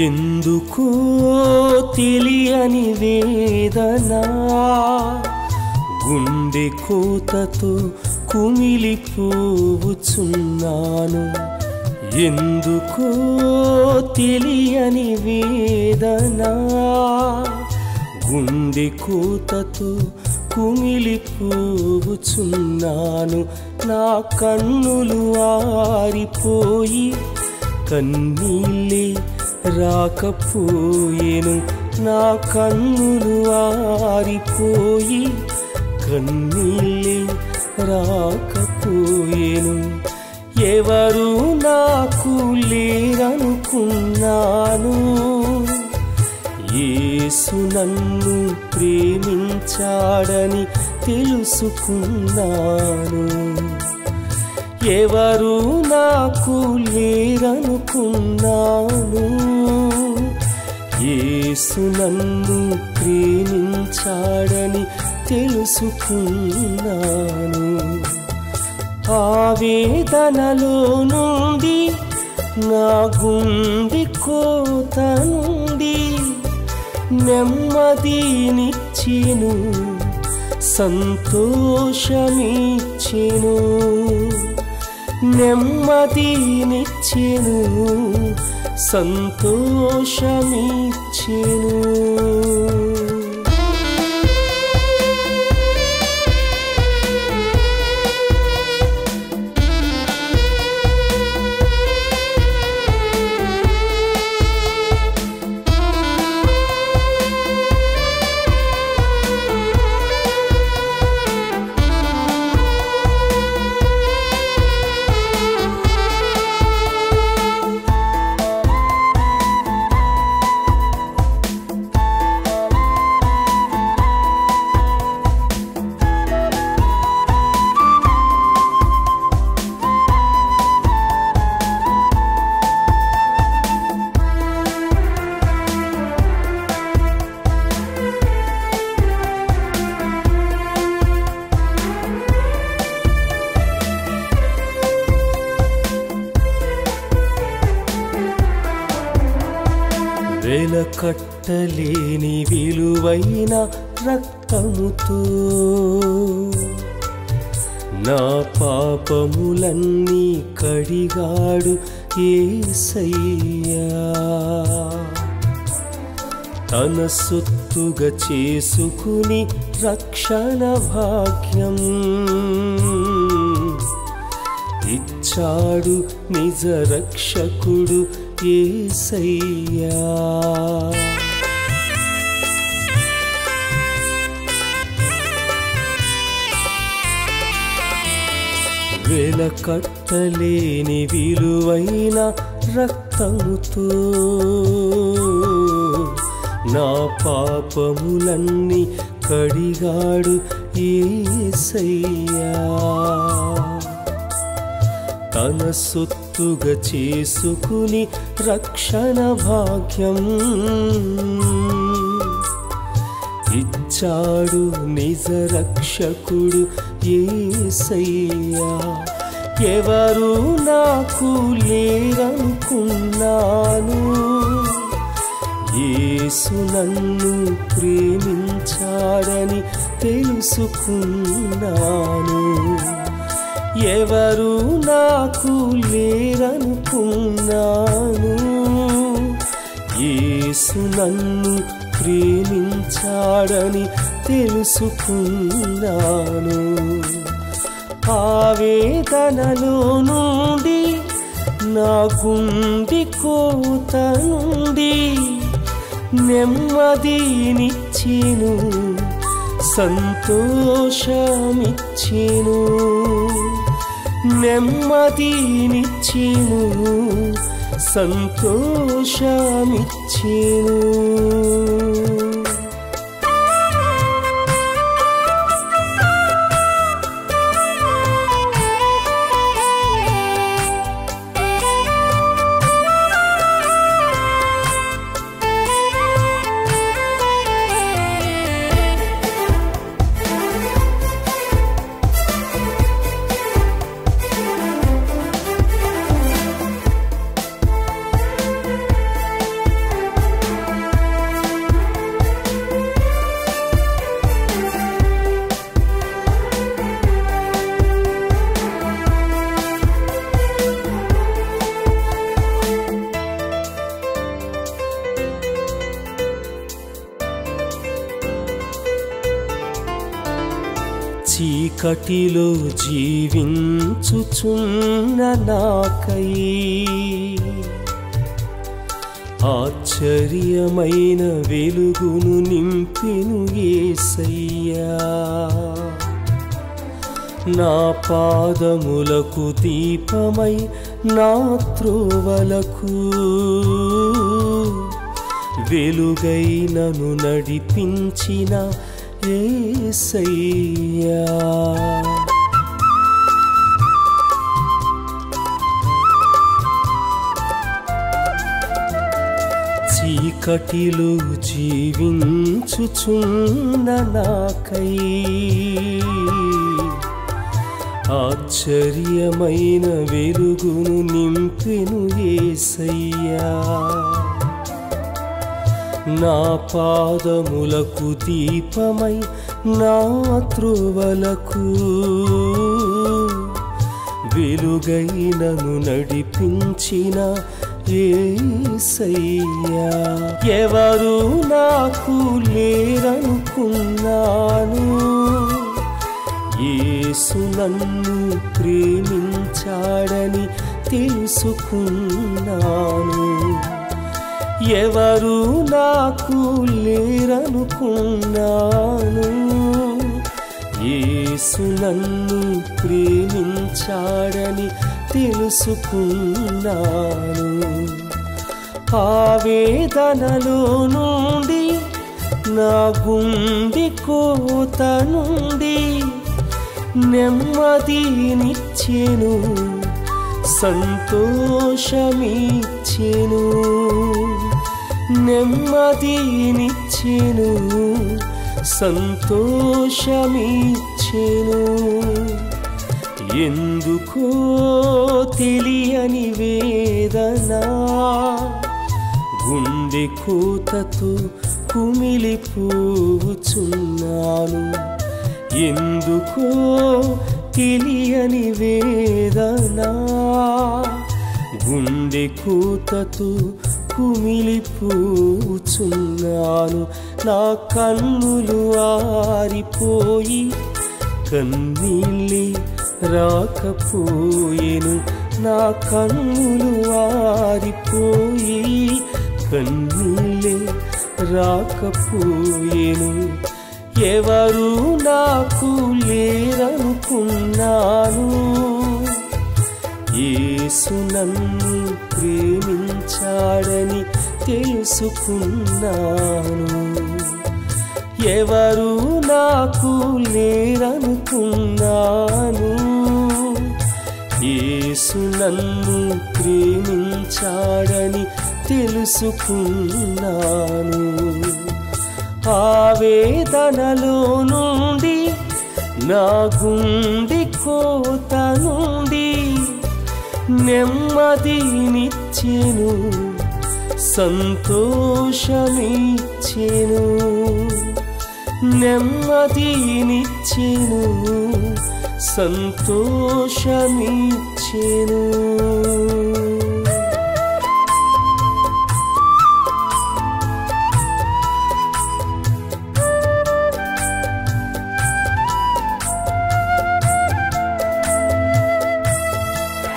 ఎందుకో తెలియని వేదన గుండె కోతతో కుమిలిపోవుచున్నాను ఎందుకో తెలియని వేదన గుండె కోతతో కుమిలిపోవుచున్నాను నా కన్నులు ఆరిపోయి కన్నీళ్ళే రాకపోయేను నా కన్నులు ఆరిపోయి కన్నీళ్ళే రాకపోయేను ఎవరు నాకు లేరనుకున్నాను యేసు నన్ను ప్రేమించాడని తెలుసుకున్నాను ఎవరు నాకు లేరనుకున్నాను యేసు నన్ను ప్రేమించాడని తెలుసుకున్నాను ఆవేదనలో నుండి నా గుండె కోత నుండి నెమ్మదినిచ్చెను సంతోషమిచ్చెను నెమ్మదినిచ్చెను సంతోషమిచ్చెను వెల కట్టలేని విలువైన రక్తముతో నా పాపములన్నీ కడిగాడు ఏసయ్యా తన సొత్తుగా చేసుకుని రక్షణ భాగ్యం ఇచ్చాడు నిజ రక్షకుడు ఏసయ్యా వెల కట్టలేని విలువైన రక్తముతో నా పాపములన్నీ కడిగాడు ఏసయ్యా తన సొత్తుగా చేసుకుని రక్షణ భాగ్యం ఇచ్చాడు నిజ రక్షకుడు ఏసయ్యా ఎవరు నాకు లేరనుకున్నాను యేసు నన్ను ప్రేమించాడని తెలుసుకున్నాను ఎవరు నాకు లేరనుకున్నాను యేసు నన్ను ప్రేమించాడని తెలుసుకున్నాను ఆవేదనలో నుండి నా గుండె కోత నుండి నెమ్మదినిచ్చెను సంతోషమిచ్చెను నెమ్మదినిచ్చెను సంతోషమిచ్చెను చీకటిలో జీవించుచున్న నాకై ఆశ్చర్యమైన వెలుగును నింపెను ఏసయ్యా నా పాదములకు దీపమై నా త్రోవలకు వెలుగైనను నడిపించిన ఏసయ్యా చీకటిలో జీవించుచున్న నాకై ఆశ్చర్యమైన వెలుగును నింపెను ఏసయ్యా నా పాదములకు దీపమై నా త్రువలకు వెలుగైనను నడిపించిన ఏసయ్యా ఎవరు నాకు లేరనుకున్నాను యేసు నన్ను ప్రేమించాడని తెలుసుకున్నాను ఎవరు నాకు లేరనుకున్నాను యేసు నన్ను ప్రేమించాడని తెలుసుకున్నాను ఆవేదనలో నుండి నా గుండె కోత నుండి నెమ్మదినిచ్చెను సంతోషమిచ్చెను నెమ్మదినిచ్చెను సంతోషమిచ్చెను ఎందుకో తెలియని వేదనా గుండె కూతతో కుమిలిపోచున్నాను ఎందుకో తెలియని వేదనా గుండె కూతతో కుమిలిపోచున్నాను నా కన్నులు ఆరిపోయి కన్నీళ్ళే రాకపోయేను నా కన్నులు ఆరిపోయి కన్నీళ్ళే రాకపోయేను ఎవరు నాకు లేరనుకున్నాను యేసు నన్ను ప్రేమించాడని తెలుసుకున్నాను ఎవరు నాకు లేరనుకున్నాను యేసు నన్ను ప్రేమించాడని తెలుసుకున్నాను ఆవేదనలో నుండి నా గుండె కోత నుండి నెమ్మదినిచ్చెను సంతోషమిచ్చెను నెమ్మదినిచ్చెను సంతోషమిచ్చెను